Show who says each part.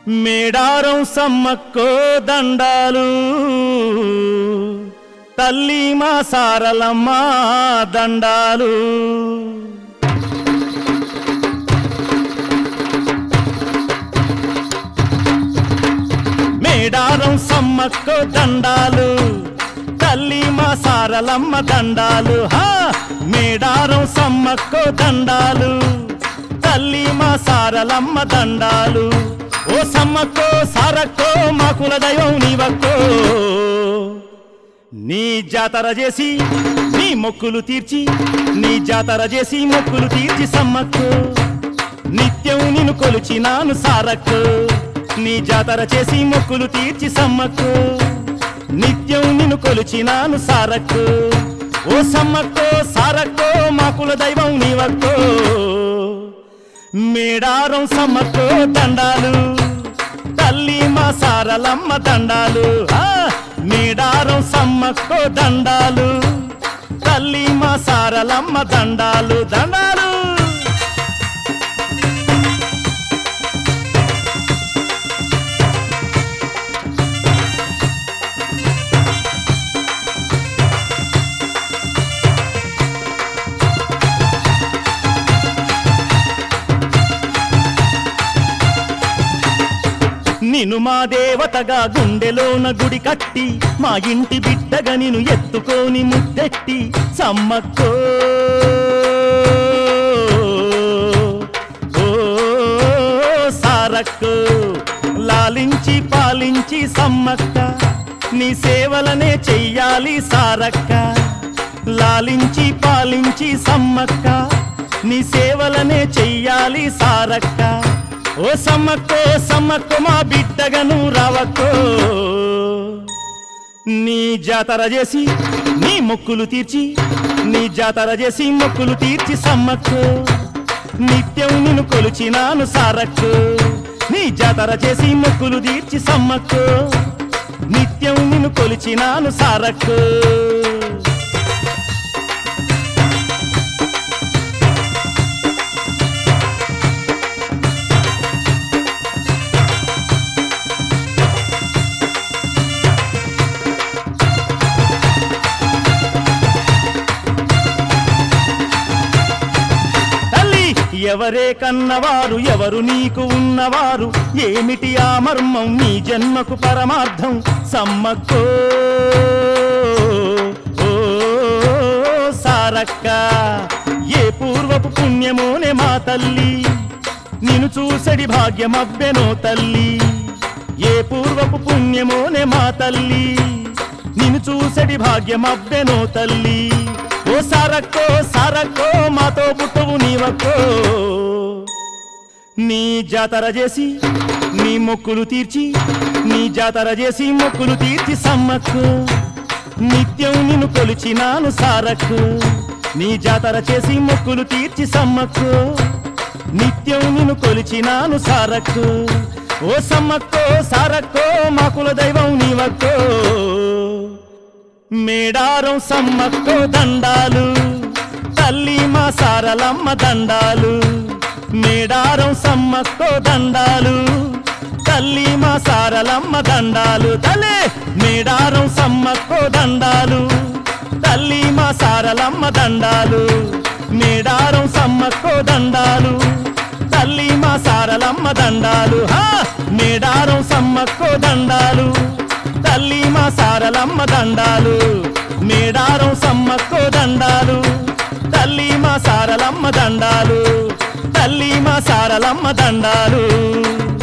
Speaker 1: మేడారం సమ్మక్కో దండాలు తల్లి మా సారలమ్మ దండాలు మేడారం సమ్మక్కో దండాలు తల్లి మా సారలమ్మ దండాలు హా మేడారం సమ్మక్కో దండాలు తల్లి మా సారలమ్మ దండాలు ఓ సమ్మక్కో సారక్కో మా కుల దైవం నీవక్కో నీ జాతర చేసి నీ మొక్కులు తీర్చి నీ జాతర చేసి మొక్కులు తీర్చి సమ్మక్కో నిత్యం నిన్ను కొలిచినాను సారక్కు నీ జాతర చేసి మొక్కులు తీర్చి సమ్మక్కు నిత్యం నిన్ను కొలిచినాను సారక్కు ఓ సమ్మక్కో సారక్కో మా కుల దైవం నీవక్కో మేడారం సమ్మక్కో దండాలు తల్లి మా సారలమ్మ దండాలు ఆ మేడారం సమ్మక్కో దండాలు తల్లి మా సారలమ్మ దండాలు దండాలు నిన్ను మా దేవతగా గుండెలోన గుడి కట్టి మా ఇంటి బిడ్డగా నిన్ను ఎత్తుకొని ముద్దెట్టి సమ్మక్కో ఓ సారక్కో లాలించి పాలించి సమ్మక్క నీ సేవలనే చెయ్యాలి సారక్క లాలించి పాలించి సమ్మక్క నీ సేవలనే చెయ్యాలి సారక్క ఓ సమ్మక్కో సమ్మక్కో మా బిడ్డగను రావక్కో నీ జాతర చేసి నీ మొక్కులు తీర్చి నీ జాతర చేసి మొక్కులు తీర్చి సమ్మక్కో నిత్యం నిన్ను కొలిచినాను సారక్కు నీ జాతర చేసి మొక్కులు తీర్చి సమ్మక్కో నిత్యం నిన్ను కొలిచినాను సారక్కు తల్లి ఎవరే కన్నవారు ఎవరు నీకు ఉన్నవారు ఏమిటి ఆ మర్మం నీ జన్మకు పరమార్థం సమ్మక్కో ఓ సారక్క ఏ పూర్వపు పుణ్యమోనే మా తల్లి నిన్ను చూసడి భాగ్యమబ్బెనో తల్లి ఏ పూర్వపు పుణ్యమోనే మా తల్లి నిన్ను చూసడి భాగ్యమబ్బెనో తల్లి ఓ సారక్కో సారక్కో మాతో పుట్టవు నీవక్కో నీ జాతర చేసి నీ మొక్కులు తీర్చి నీ జాతర చేసి మొక్కులు తీర్చి సమ్మక్కు నిత్యం నిన్ను కొలిచినాను సారక్కు నీ జాతర చేసి మొక్కులు తీర్చి సమ్మక్కు నిత్యం నిన్ను కొలిచినాను సారక్కు ఓ సమ్మక్కో సారక్కో మా కుల దైవం నీవక్కో మేడారం సమ్మక్కో దండాలు తల్లి మా సారలమ్మ దండాలు మేడారం సమ్మక్కో దండాలు తల్లి మా సారలమ్మ దండాలు తలే మేడారం సమ్మక్కో దండాలు తల్లి మా సారలమ్మ దండాలు మేడారం సమ్మక్కో దండాలు తల్లి మా సారలమ్మ దండాలు హా మేడారం సమ్మక్కో దండాలు తల్లి మా సారలమ్మ దండాలు మేడారం సమ్మక్కో దండాలు తల్లి మా సారలమ్మ దండాలు తల్లి మా సారలమ్మ దండాలు